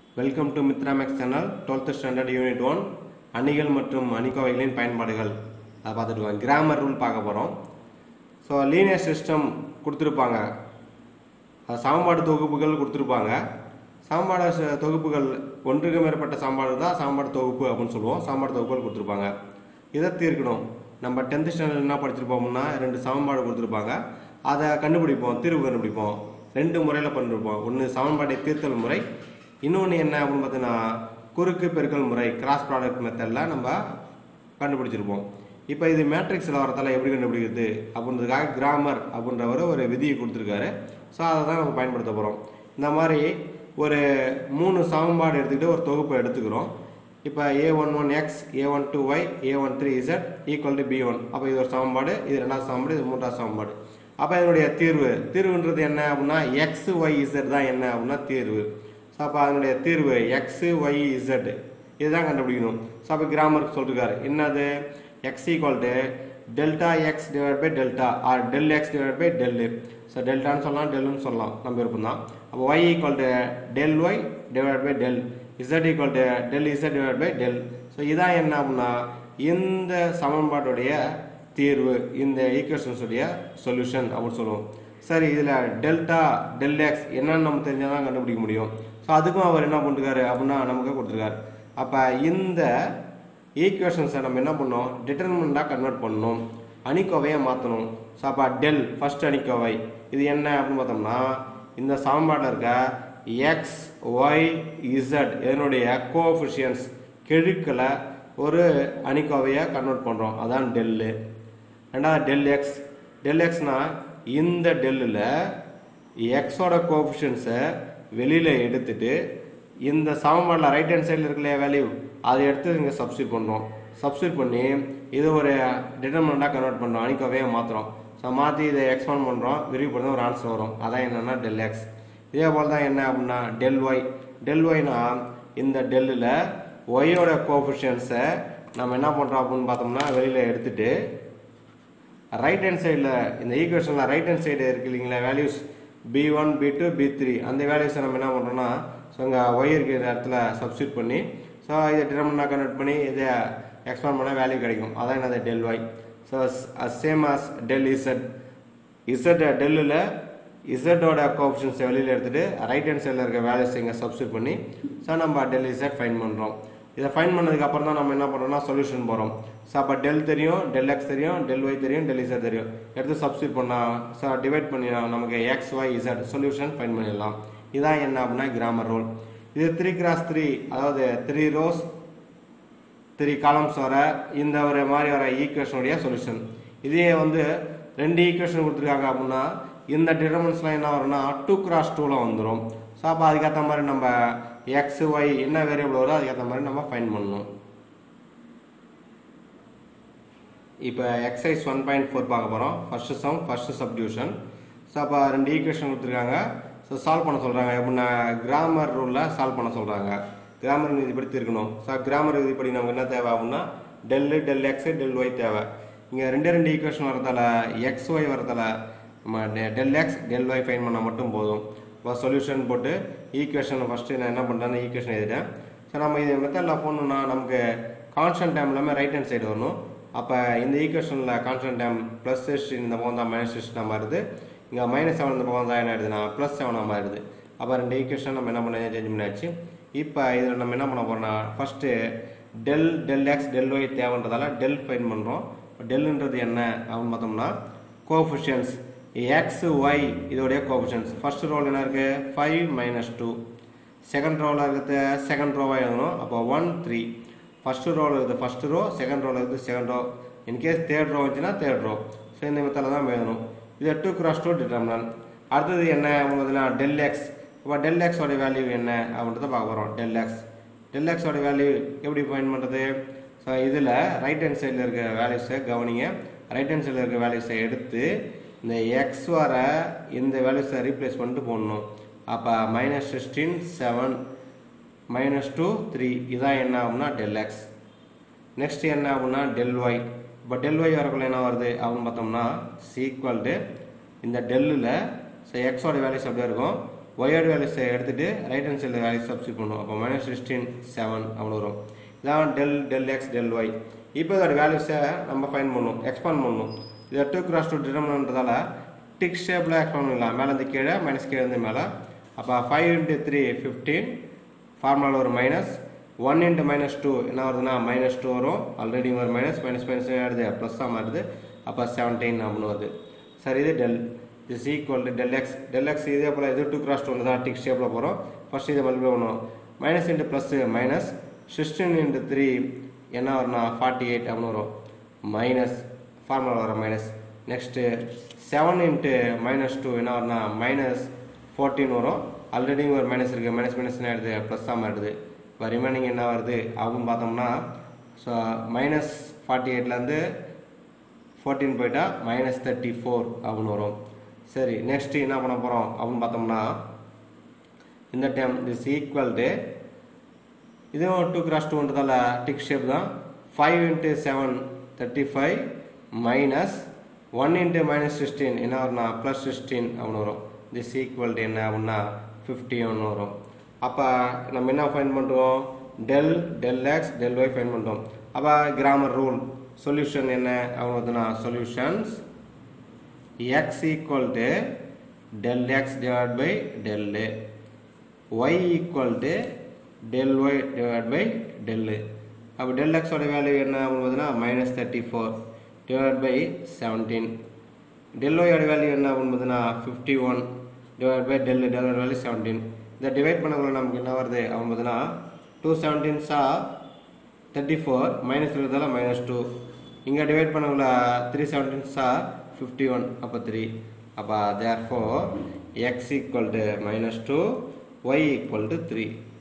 welcome to Mitra maths channel twelfth standard unit one அணிகள் மற்றும் அணிக்கோவைகளின் பயன்பாடுகள் அதை பார்த்துட்டு இருக்கோம் கிராமர் ரூல் பார்க்க போகிறோம் ஸோ லீனியர் சிஸ்டம் கொடுத்துருப்பாங்க அது சமன்பாடு தொகுப்புகள் கொடுத்துருப்பாங்க சமன்பாடு ச- தொகுப்புகள் ஒன்றுக்கு மேற்பட்ட சமன்பாடு தான் சமன்பாடு தொகுப்பு அப்படின்னு சொல்லுவோம் சமன்பாடு தொகுப்புகள் கொடுத்துருப்பாங்க இதை தீர்க்கணும் நம்ம டென்த் ஸ்டாண்டர்ட் என்ன படிச்சிருப்போம்னா ரெண்டு சமன்பாடு கொடுத்துருப்பாங்க அதை கண்டுபிடிப்போம் தீர்வு கண்டுபிடிப்போம் ரெண்டு முறையில் பண்ணிருப்போம் ஒன்று சமன்பாட்டை தீர்த்தல் முறை இன்னொன்று என்ன அப்படின்னு பார்த்தீங்கன்னா குறுக்கு பெருக்கல் முறை கிராஸ் ப்ராடக்ட் மெத்தடில் நம்ம கண்டுபிடிச்சிருப்போம் இப்போ இது மேட்ரிக்ஸில் வரதால எப்படி கண்டுபிடிக்கிறது அப்படின்றதுக்காக கிராமர் அப்படின்றவர் ஒரு விதியை கொடுத்துருக்காரு ஸோ அதை தான் நம்ம பயன்படுத்த போகிறோம் இந்த மாதிரி ஒரு மூணு சமன்பாடு எடுத்துக்கிட்டு ஒரு தொகுப்பை எடுத்துக்கிறோம் இப்போ A one one X A one two Y A one three Z equal to B one அப்போ இது ஒரு சமன்பாடு இது ரெண்டாவது சமன்பாடு இது மூன்றாவது சமன்பாடு அப்போ இதனுடைய தீர்வு தீர்வுன்றது என்ன அப்படின்னா எக்ஸ் ஒய் இசட் தான் என்ன அப்படின்னா தீர்வு ஸோ அப்போ அதனுடைய தீர்வு எக்ஸ் ஒய் இசட் இதுதான் கண்டுபிடிக்கணும் ஸோ அப்போ கிராமருக்கு சொல்லிருக்காரு என்னது X equal to delta X divide by delta or del X divide by del so டெல்டான்னு சொல்லலாம் டெல்லுன்னு சொல்லலாம் நம்ம விருப்பம் தான் அப்போ Y equal to del Y divide by del Z equal to del Z divide by del so இதான் என்ன அப்படின்னா இந்த சமன்பாட்டுடைய தீர்வு இந்த ஈக்குவேஷன்ஸ் உடைய சொல்யூஷன் அப்படின்னு சொல்லுவோம் சரி இதில் டெல்டா டெல் எக்ஸ் என்னன்னு நம்ம தெரிஞ்சால் தான் கண்டுபிடிக்க முடியும் ஸோ அதுக்கும் அவர் என்ன பண்ணிருக்காரு அப்படின்னா நமக்கு கொடுத்துருக்காரு அப்போ இந்த ஈக்குவேஷன்ஸை நம்ம என்ன பண்ணோம் டிட்டர்மெண்ட்டாக கன்வெர்ட் பண்ணணும் அணிக்கோவையை மாற்றணும் ஸோ அப்போ டெல் ஃபர்ஸ்ட் அணிக்கோவை இது என்ன அப்படின்னு பார்த்தோம்னா இந்த சமன்பாட்டில் இருக்க எக்ஸ் ஒய் இசட் இதனுடைய கோஃபிஷியன்ஸ் கெழுக்களை ஒரு அணிக்கோவையை கன்வெர்ட் பண்ணுறோம் அதான் டெல்லு ரெண்டாவது டெல் எக்ஸ் டெல் எக்ஸ்னா இந்த டெல்லில் எக்ஸோட கோஃபிஷியன்ஸை வெளியில் எடுத்துட்டு இந்த சமன்பாடில் ரைட் ஹேண்ட் சைடில் இருக்கிற வேல்யூ அதை எடுத்து இங்கே சப்ஸ்டியூட் பண்ணுறோம் சப்ஸ்டியூட் பண்ணி இது ஒரு டிட்டர்மெண்ட்டாக கன்வெர்ட் பண்ணுறோம் அணிக்கோவையை மாற்றுறோம் ஸோ மாற்றி இதை எக்ஸ்பாண்ட் பண்ணுறோம் விரிவுபடுத்த ஒரு ஆன்சர் வரும் அதான் என்னென்னா டெல் எக்ஸ் இதே போல் தான் என்ன அப்படின்னா டெல் ஒய் டெல் ஒய்னா இந்த டெல்லில் ஒய்யோட கோஃபிஷியன்ஸை நம்ம என்ன பண்ணுறோம் அப்படின்னு பார்த்தோம்னா வெளியில் எடுத்துட்டு ரைட் ஹேண்ட் சைடில் இந்த ஈக்குவேஷனில் ரைட் ஹேண்ட் சைடு இருக்கு இல்லைங்களா values B one B two B three அந்த வேல்யூஸை நம்ம என்ன பண்ணுறோம்னா ஸோ இங்கே ஒய் இருக்கிற இடத்துல சப்ஸ்டியூட் பண்ணி ஸோ இதை டிட்டர்மெண்டாக கன்வெர்ட் பண்ணி இதை எக்ஸ்பாண்ட் பண்ணால் வேல்யூ கிடைக்கும் அதான் என்னது del Y so same as del Z Z டெல்லில் இசட்டோட கோஆப்ஷன்ஸை வெளியில் எடுத்துட்டு ரைட் ஹேண்ட் சைடில் இருக்க வேல்யூஸ் இங்கே சப்ஸ்டியூட் பண்ணி ஸோ நம்ம டெல் இசட் ஃபைன் பண்ணுறோம் இதை ஃபைன் பண்ணதுக்கு அப்புறம் தான் நம்ம என்ன பண்ணுறோம்னா சொல்யூஷன் போகிறோம் ஸோ அப்போ டெல் தெரியும் டெல் எக்ஸ் தெரியும் டெல் ஒய் தெரியும் டெல் இசட் தெரியும் எடுத்து சப்ஸ்டியூட் பண்ணால் ஸோ டிவைட் பண்ணி நமக்கு X Y Z solution find பண்ணிடலாம் இதான் என்ன அப்படின்னா கிராமர் ரூல் இது த்ரீ கிராஸ் த்ரீ அதாவது த்ரீ ரோஸ் த்ரீ காலம்ஸ் வர இந்த ஒரு மாதிரி வர ஈக்குவேஷனுடைய சொல்யூஷன் இதே வந்து ரெண்டு ஈக்குவேஷன் கொடுத்துருக்காங்க அப்படின்னா இந்த டிட்டர்மெண்ட்ஸ்லாம் என்ன வரும்னா டூ கிராஸ் டூவில் வந்துடும் ஸோ அப்போ அதுக்கேற்ற மாதிரி நம்ம எக்ஸ் ஒய் என்ன வேரியபிள் வருதோ அதுக்கேற்ற மாதிரி நம்ம ஃபைன் பண்ணணும் இப்போ எக்ஸைஸ் ஒன் பாயிண்ட் ஃபோர் பார்க்க போகிறோம் first sum first substitution so அப்போ ரெண்டு ஈக்குவேஷன் கொடுத்துருக்காங்க ஸோ சால்வ் பண்ண சொல்கிறாங்க எப்படின்னா கிராமர் ரூலில் சால்வ் பண்ண சொல்கிறாங்க கிராமர் விதிப்படி தீர்க்கணும் ஸோ கிராமர் விதிப்படி நமக்கு என்ன தேவை அப்படின்னா del del X del Y தேவை இங்கே ரெண்டே ரெண்டு ஈக்குவேஷன் வரதால எக்ஸ் ஒய் வரதால நம்ம del X del Y find பண்ணால் மட்டும் போதும் இப்போ சொல்யூஷன் போட்டு ஈக்குவேஷன் ஃபஸ்ட்டு நான் என்ன பண்ணுறேன் ஈக்குவேஷன் எழுதிட்டேன் ஸோ நம்ம இது மெத்தடில் போகணுன்னா நமக்கு கான்ஸ்டன்ட் டைம் இல்லாமல் ரைட் ஹேண்ட் சைடு வரணும் அப்போ இந்த ஈக்குவேஷனில் கான்ஸ்டன்ட் டைம் ப்ளஸ் சிக்ஸ்டின் இந்த பக்கம் தான் மைனஸ் சிக்ஸ்டின் மாறுது இங்கே மைனஸ் செவன் இந்த பக்கம் தான் என்ன ஆயிடுதுன்னா ப்ளஸ் செவனாக மாறுது அப்போ ரெண்டு ஈக்குவேஷன் நம்ம என்ன பண்ண சேஞ்ச் பண்ணியாச்சு இப்போ இதில் நம்ம என்ன பண்ண போகிறோம்னா first del del X del Y தேவைன்றதால டெல் ஃபைன் பண்ணுறோம் டெல்லுன்றது என்ன அப்படின்னு பார்த்தோம்னா கோஃபிஷியன்ஸ் எக்ஸ் ஒய் இதோடைய கோஃபிஷியன்ஸ் ஃபர்ஸ்ட் ரோல் என்ன இருக்குது ஃபைவ் மைனஸ் டூ செகண்ட் ரோவில் இருக்கிறது செகண்ட் ரோவாக எழுதணும் அப்போ ஒன் த்ரீ ஃபஸ்ட்டு ரோவில் இருக்குது ஃபஸ்ட் ரோ செகண்ட் ரோவில் இருக்குது second row in case third row வந்துச்சுன்னா தேர்ட் ரோ ஸோ இந்த மெத்தடில் தான் எழுதணும் இது டூ கிராஸ் டூ டிட்டர்மினன் அடுத்தது என்ன முதல்ல டெல் எக்ஸ் இப்போ டெல் எக்ஸோட வேல்யூ என்ன அப்படின்றத பார்க்க போகிறோம் டெல் எக்ஸ் டெல் எக்ஸோட வேல்யூ எப்படி ஃபைன் பண்ணுறது ஸோ இதில் ரைட் ஹேண்ட் சைடில் இருக்க வேல்யூஸை கவனிங்க ரைட் ஹேண்ட் சைடில் இருக்க வேல்யூஸை எடுத்து இந்த எக்ஸ் வர இந்த வேல்யூஸை ரீப்ளேஸ் பண்ணிட்டு போடணும் அப்போ minus sixteen seven minus two three இதான் என்ன ஆகும்னா டெல் எக்ஸ் நெக்ஸ்ட் என்ன ஆகும்னா டெல் ஒய் இப்போ டெல் ஒய் வரக்குள்ள என்ன வருது அப்படின்னு பார்த்தோம்னா சீக்வல் டு இந்த டெல்லில் ஸோ எக்ஸோட வேல்யூஸ் அப்படியே இருக்கும் ஒயோட வேல்யூஸை எடுத்துகிட்டு ரைட் ஹேண்ட் சைடில் வேல்யூ சப்ஸ்டிட் பண்ணுவோம் அப்போ மைனஸ் சிக்ஸ்டீன் செவன் அவ்வளோ வரும் இதான் del del X del Y இப்போ இதோட வேல்யூஸை நம்ம ஃபைன் பண்ணும் எக்ஸ்பாண்ட் பண்ணணும் இதை டூ கிராஸ் டூ டிட்டர்மினன்றதால டிக் ஷேப்பில் எக்ஸ்பாண்ட் பண்ணிடலாம் மேலேருந்து கீழே மைனஸ் கீழே இருந்து மேலே அப்போ ஃபைவ் இன்ட்டு த்ரீ ஃபிஃப்டீன் ஃபார்முலாவில் ஒரு minus one into minus two என்ன வருதுன்னா மைனஸ் டூ வரும் ஆல்ரெடி ஒரு மைனஸ் மைனஸ் மைனஸ் ஆகிடுது ப்ளஸ்ஸாக மாறுது அப்போ செவன்டீன் அப்படின்னு வருது சரி இது del is equal to del X del X இதே போல் இது டூ கிராஸ் டூ தான் டிக் ஷேப்பில் போகிறோம் ஃபஸ்ட் இதை மல்டிப்ளை பண்ணுவோம் minus into plus minus sixteen into three என்ன வரும்னா ஃபார்ட்டி எயிட் அப்படின்னு வரும் மைனஸ் ஃபார்முலா வர minus next seven into minus two என்ன வரும்னா மைனஸ் ஃபோர்டீன் வரும் ஆல்ரெடி ஒரு மைனஸ் இருக்குது மைனஸ் மைனஸ் என்ன ஆயிடுது ப்ளஸ்ஸாக மாறுது இப்போ ரிமைனிங் என்ன வருது அப்படின்னு பார்த்தோம்னா ஸோ மைனஸ் ஃபார்ட்டி எயிட்லேருந்து ஃபோர்டீன் போயிட்டா மைனஸ் தேர்ட்டி ஃபோர் அப்படின்னு வரும் சரி நெக்ஸ்ட் என்ன பண்ண போகிறோம் அப்படின்னு பார்த்தோம்னா இந்த டைம் திஸ் ஈக்குவல் டு இதுவும் டூ கிராஸ் டூன்றதால டிக் ஷேப் தான் five into seven thirty five minus one into minus sixteen என்ன வரும்னா ப்ளஸ் சிக்ஸ்டீன் அப்படின்னு வரும் திஸ் ஈக்குவல் டு என்ன அப்படின்னா ஃபிஃப்டி ஒன்று வரும் அப்போ நம்ம என்ன ஃபைன் பண்ணுறோம் del del X del Y find பண்ணுறோம் அப்போ கிராமர் ரூல் சொல்யூஷன் என்ன அப்படின்னு solutions X equal to del X divide by del y equal to del Y divide by del அப்போ டெல் எக்ஸோட வேல்யூ என்ன அப்படின்னு பார்த்தீங்கன்னா minus thirty four divide by seventeen del ஒயோட வேல்யூ என்ன அப்படின்னு பார்த்தீங்கன்னா fifty one divide by del டெல்லோட வேல்யூ செவன்டீன் இதை டிவைட் பண்ணக்குள்ள நமக்கு என்ன வருது அப்படின்னு பார்த்தீங்கன்னா டூ செவன்டீன்ஸா தேர்ட்டி ஃபோர் மைனஸ் இருக்கிறதால மைனஸ் டூ இங்கே டிவைட் பண்ணக்குள்ள த்ரீ செவன்டீன்ஸா ஃபிஃப்டி ஒன் அப்போ த்ரீ அப்போ therefore X equal to minus two Y equal to three